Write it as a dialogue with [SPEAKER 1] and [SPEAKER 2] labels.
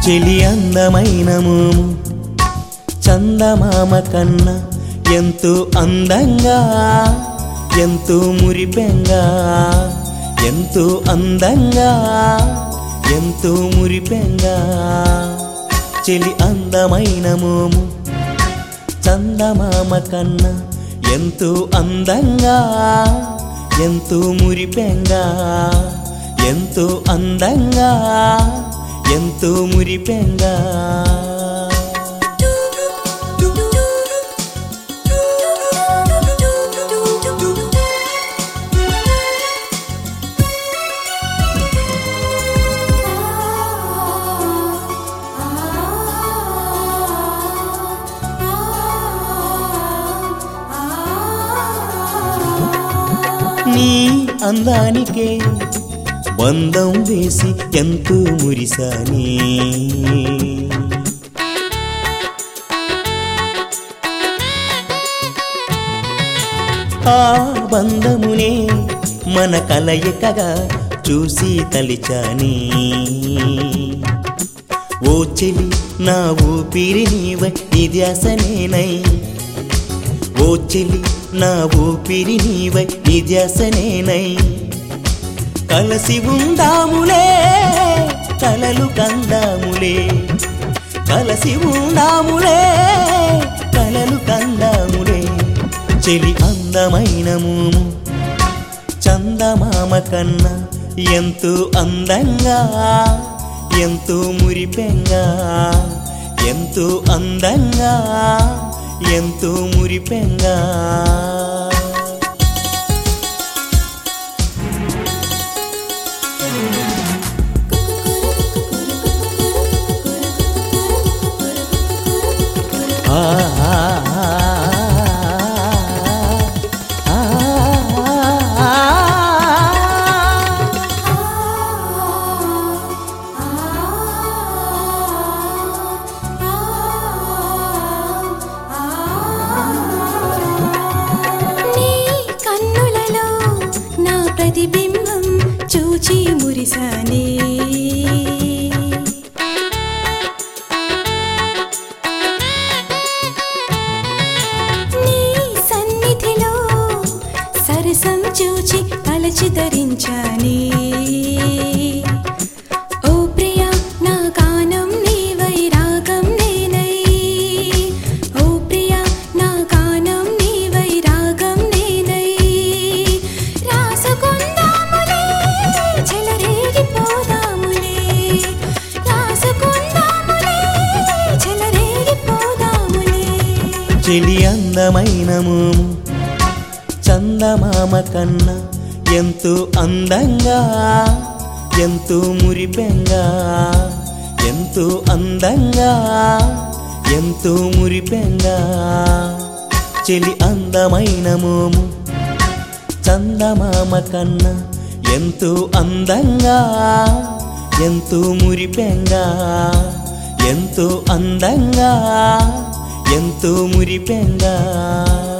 [SPEAKER 1] చెలి అందమైన మోము చందమామ కన్నా ఎంతో అందంగా ఎంతో మురిపెంగా ఎంతో అందంగా ఎంతో మురిపెంగా చెలి అందమైన మోము చందమామ కన్నా ఎంతో అందంగా ఎంతో మురిపెంగా ఎంతో అందంగా ఎంతో మురిపెంగా నీ అందానికే బంధం వేసి ఎంతో మురిసాని ఆ బంధమునే మన కలయికగా చూసి తలిచాని ఓ చెలి నా ఊపిరి నీవై నిధ్యాసనేనై ఓ చెలి నా ఊపిరి నీవై నిధ్యాసనేనై కలసి ఉందాములే కలలు కందాములే కలసి ఉందాములే కలలు కందాములే చెలి అందమైన మూము చందమామ కన్నా ఎంతో అందంగా ఎంతో మురిపెంగా ఎంతో అందంగా ఎంతో మురిపెంగా ఆ ఆ ఆ ఆ
[SPEAKER 2] నీ కన్నులలో నా ప్రతిబింబం చూచి మురిసానే నీ సన్నిధిలో సరసం చూచి అలచి ధరించానే ఓ ప్రియా నా గానం నీవై రాగం నేనై ఓ ప్రియా నా గానం నీవై రాగం నేనై రాసుకుందాములే చెలరేగిపోదాములే రాసుకుందాములే చెలరేగిపోదాములే
[SPEAKER 1] చెలి అందమైన మోము చందమామ కన్నా ఎంతో అందంగా ఎంతో మురిపెంగా ఎంతో అందంగా ఎంతో మురిపెంగా చెలి అందమైన మోము చందమామ కన్నా ఎంతో అందంగా ఎంతో మురిపెంగా ఎంతో అందంగా ఎంతో మురిపెంగా